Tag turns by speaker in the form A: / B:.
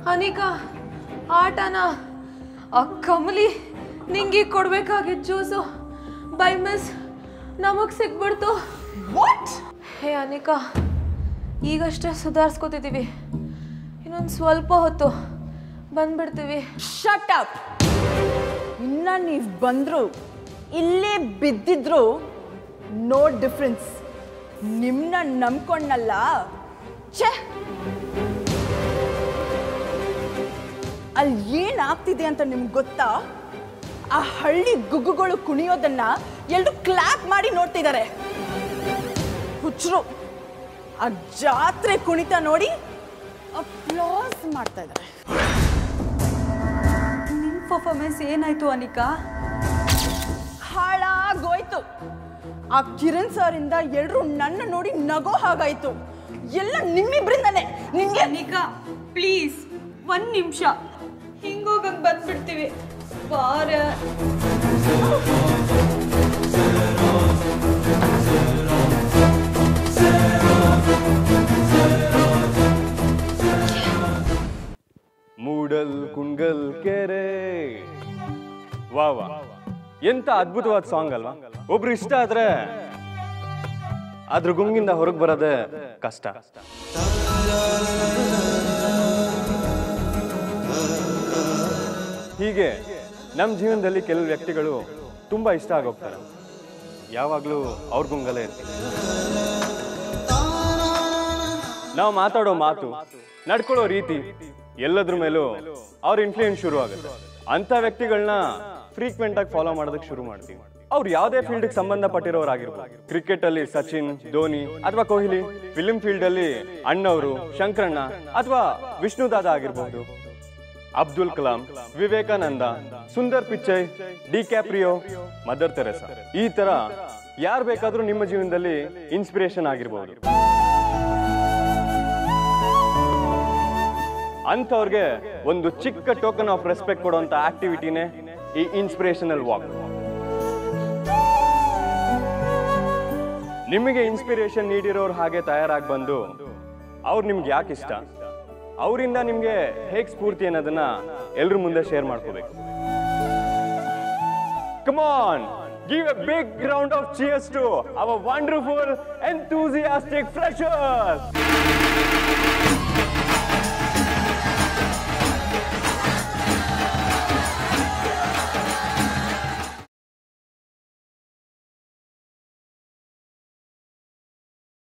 A: ಅನಿಕಾ ಆಟನ ಆ ಕಮಲಿ ನಿಂಗೆ ಕೊಡ್ಬೇಕಾಗಿದ್ದ ಜ್ಯೂಸು ಬೈ ಮಿಸ್ ನಮಗ್ ಸಿಕ್ಬಿಡ್ತು
B: ವಾಟ್
A: ಹೇ ಅನಿಕಾ ಈಗಷ್ಟೇ ಸುಧಾರಿಸ್ಕೋತಿದ್ದೀವಿ ಇನ್ನೊಂದು ಸ್ವಲ್ಪ ಹೊತ್ತು ಬಂದ್ಬಿಡ್ತೀವಿ
B: ಶಟ್ ಅಪ್ ಇನ್ನ ನೀವು ಬಂದ್ರು ಇಲ್ಲೇ ಬಿದ್ದಿದ್ರು ನೋ ಡಿಫ್ರೆನ್ಸ್ ನಿಮ್ನ ನಂಬ್ಕೊಂಡಲ್ಲ ಛೇ ಅಲ್ಲಿ ಏನಾಗ್ತಿದೆ ಅಂತ ನಿಮ್ಗೆ ಗೊತ್ತಾ ಆ ಹಳ್ಳಿ ಗುಗ್ಗುಗಳು ಕುಣಿಯೋದನ್ನ ಎಲ್ರು ಕ್ಲಾಪ್ ಮಾಡಿ ನೋಡ್ತಿದ್ದಾರೆ ಹುಚ್ಚರು ಆ ಜಾತ್ರೆ ಕುಣಿತ ನೋಡಿ ಅಪ್ಲಾಸ್ ಮಾಡ್ತಾ ಇದ್ದಾರೆ
C: ನಿನ್ ಪರ್ಫಾರ್ಮೆನ್ಸ್ ಏನಾಯ್ತು ಅನಿಕಾ
B: ಹಾಳಾಗೋಯ್ತು ಆ ಕಿರಣ್ ಸರ್ ಇಂದ ಎಲ್ರು ನನ್ನ ನೋಡಿ ನಗೋ ಹಾಗಾಯ್ತು ಎಲ್ಲ ನಿಮ್ಮಿಬ್ರಿಂದನೇ ನಿಮ್ಗೆ
C: ಅನಿಕಾ ಪ್ಲೀಸ್ ಒಂದ್ ನಿಮಿಷ ಹಿಂಗೋಗಂಗ್ ಬಂದ್ಬಿಡ್ತೀವಿ ಬಾರ
D: ಮೂಡಲ್ ಕುಂಗಲ್ ಕೆರೆ ವಾ ವಾ ಎಂತ ಅದ್ಭುತವಾದ ಸಾಂಗ್ ಅಲ್ವಾ ಒಬ್ರು ಇಷ್ಟ ಆದ್ರೆ ಅದ್ರ ಗುಂಗಿಂದ ಹೊರಗೆ ಬರೋದೇ ಕಷ್ಟ ಹೀಗೆ ನಮ್ಮ ಜೀವನದಲ್ಲಿ ಕೆಲವು ವ್ಯಕ್ತಿಗಳು ತುಂಬಾ ಇಷ್ಟ ಆಗೋಗ್ತಾರೆ ಯಾವಾಗಲೂ ಅವ್ರ ಗುಂಗಲೇ ಇರ್ತೀವಿ ನಾವು ಮಾತಾಡೋ ಮಾತು ನಡ್ಕೊಳ್ಳೋ ರೀತಿ ಎಲ್ಲದ್ರ ಮೇಲೂ ಅವ್ರ ಇನ್ಫ್ಲೂಯೆನ್ಸ್ ಶುರು ಆಗುತ್ತೆ ಅಂತ ವ್ಯಕ್ತಿಗಳನ್ನ ಫ್ರೀಕ್ವೆಂಟ್ ಆಗಿ ಫಾಲೋ ಮಾಡೋದಕ್ಕೆ ಶುರು ಮಾಡ್ತೀವಿ ಅವ್ರು ಯಾವುದೇ ಫೀಲ್ಡ್ಗೆ ಸಂಬಂಧಪಟ್ಟಿರೋರಾಗಿರ್ಬೋದು ಕ್ರಿಕೆಟ್ ಅಲ್ಲಿ ಸಚಿನ್ ಧೋನಿ ಅಥವಾ ಕೊಹ್ಲಿ ಫಿಲ್ಮ್ ಫೀಲ್ಡ್ ಅಲ್ಲಿ ಅಣ್ಣವರು ಶಂಕರಣ್ಣ ಅಥವಾ ವಿಷ್ಣುದಾದ ಆಗಿರ್ಬಹುದು Abdul Kalam Vivekananda Sundar Pichai DiCaprio Mother Teresa ಈ ತರ ಯಾರು ಬೇಕಾದ್ರೂ ನಿಮ್ಮ ಜೀವನದಲ್ಲಿ ಇನ್ಸ್ಪಿರೇಷನ್ ಆಗಿರ್ಬೋದು ಅಂಥವ್ರಿಗೆ ಒಂದು ಚಿಕ್ಕ ಟೋಕನ್ ಆಫ್ ರೆಸ್ಪೆಕ್ಟ್ ಕೊಡುವಂತ ಆಕ್ಟಿವಿಟಿನೇ ಈ ಇನ್ಸ್ಪಿರೇಷನಲ್ ವಾಕ್ ನಿಮಗೆ ಇನ್ಸ್ಪಿರೇಷನ್ ನೀಡಿರೋರು ಹಾಗೆ ತಯಾರಾಗಿ ಬಂದು ಅವ್ರು ನಿಮ್ಗೆ ಯಾಕೆ ಇಷ್ಟ ಅವರಿಂದ ನಿಮ್ಗೆ ಹೇಗ್ ಸ್ಫೂರ್ತಿ ಅನ್ನೋದನ್ನ ಎಲ್ರ ಮುಂದೆ ಶೇರ್ ಮಾಡ್ಕೋಬೇಕು come on give a big round of cheers to our wonderful enthusiastic freshers